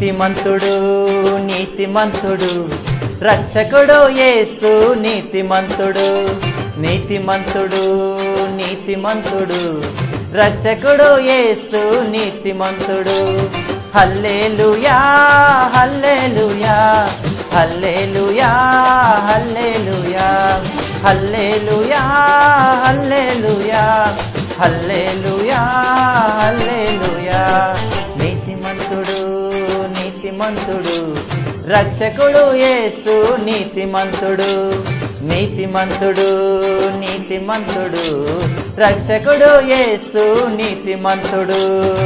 నీతిమంతుడు నీతిమంతుడు రక్షకుడు యేసు నీతిమంతుడు నీతిమంతుడు నీతిమంతుడు రక్షకుడు యేసు నీతిమంతుడు హల్లెలూయా హల్లెలూయా హల్లెలూయా హల్లెలూయా హల్లెలూయా హల్లెలూయా హల్లెలూయా హల్లెలూయా నీతిమంతుడు నీతిమంతుడు రక్షకుడు యేసు నీతిమంతుడు నీతిమంతుడు నీతిమంతుడు రక్షకుడు యేసు నీతిమంతుడు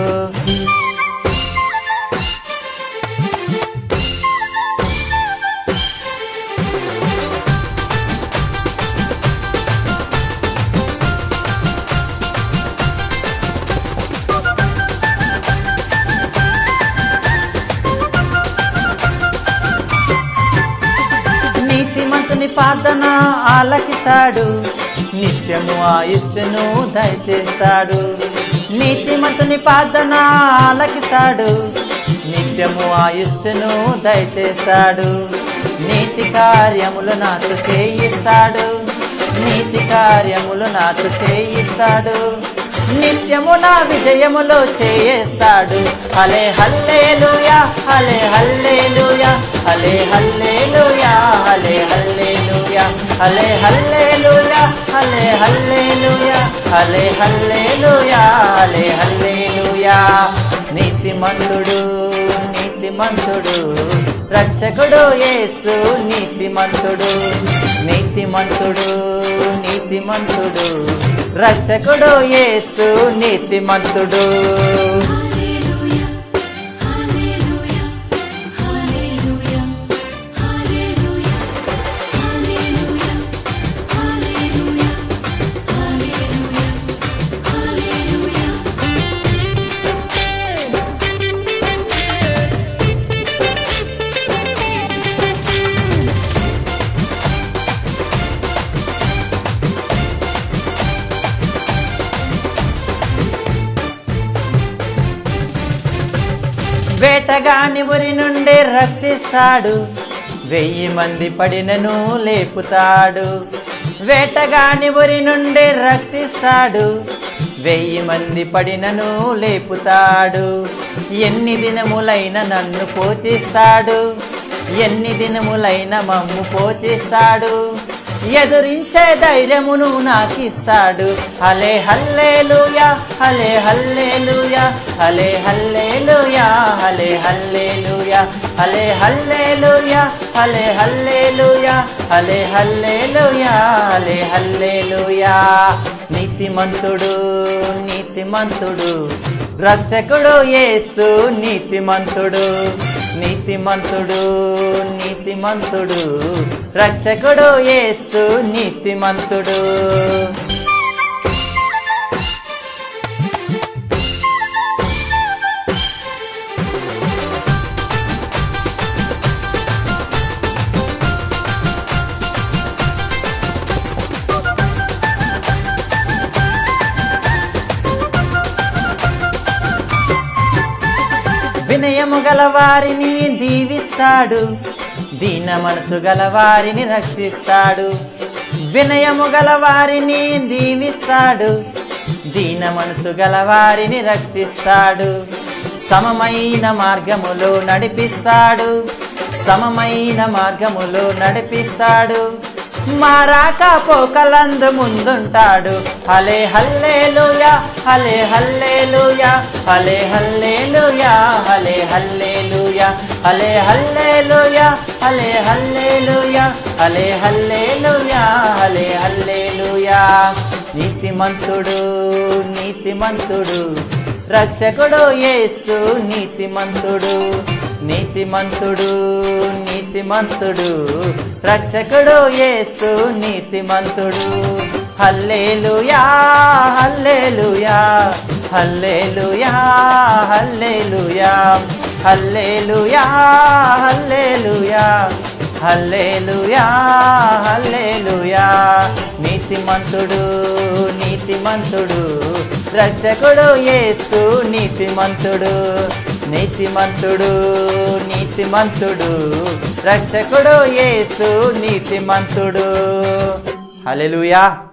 నీతిమంతుని ప్రార్థన ఆలకిస్తాడు నిత్యము ఆయుష్ను దయచేస్తాడు నీతిమంతుని ప్రార్థన ఆలకిస్తాడు నిత్యము ఆయుష్ను దయచేస్తాడు నీతి కార్యములు నాకు చేయిస్తాడు నీతి కార్యములు నాకు చేయిస్తాడు నిత్యము నా విజయములో చేస్తాడు హలే హల్లేలుయా హలే హల్లేలుయా హలే హల్లేలుయా హలే హల్లేలుయా హలే హల్లేలుయా హలే హల్లేలుయా హలే హల్లేలుయా హలే హల్లేలుయా నీతిమంతుడు నీతిమంతుడు రక్షకుడు యేసు నీతిమంతుడు నీతిమంతుడు నీతిమంతుడు రక్షకుడు యేసు నీతిమంతుడు Hallelujah, hallelujah, hallelujah, hallelujah, hallelujah, hallelujah, hallelujah, hallelujah. వేటగాని ఉరి నుండి రక్షిస్తాడు వెయ్యి మంది పడినను లేపుతాడు వేటగాని ఉరి నుండి రక్షిస్తాడు వెయ్యి మంది పడినను లేపుతాడు ఎన్ని దినములైన నన్ను పోషిస్తాడు ఎన్ని దినములైన మమ్ము పోషిస్తాడు ఎదురించే ధైర్యమును నాకిస్తాడు హలే హల్లేలుయా హలే హల్లేలుయా హలే హల్లేలుయా హలే హల్లేలుయా హలే హల్లేలుయా హలే హల్లేలుయా హలే హల్లేలుయా హలే హల్లేలుయా నీతిమంతుడు నీతిమంతుడు రక్షకుడు యేసు నీతిమంతుడు నీతిమంతుడు నీతిమంతుడు రక్షకుడు యేసు నీతిమంతుడు వినయము గల వారిని దీవిస్తాడు దీన మనసు గల వారిని రక్షిస్తాడు వినయము గల వారిని దీవిస్తాడు దీన మనసు గల వారిని రక్షిస్తాడు సమమైన మార్గములో నడిపిస్తాడు సమమైన మార్గములో నడిపిస్తాడు మారాక పోకలందు ముందుంటాడు హలే హల్లేలుయా హలే హల్లేలుయా హలే హల్లేలుయా హలే హల్లేలుయా హలే హల్లేలుయా హలే హల్లేలుయా హలే హల్లేలుయా హలే హల్లేలుయా నీతిమంతుడు నీతిమంతుడు రక్షకుడు యేసు నీతిమంతుడు నీతిమంతుడు నీతిమంతుడు రక్షకుడు యేసు నీతిమంతుడు hallelujah hallelujah hallelujah hallelujah hallelujah hallelujah hallelujah hallelujah నీతిమంతుడు నీతిమంతుడు రక్షకుడు యేసు నీతిమంతుడు నీతిమంతుడు నీతిమంతుడు రక్షకుడు యేసు నీతిమంతుడు హల్లెలూయా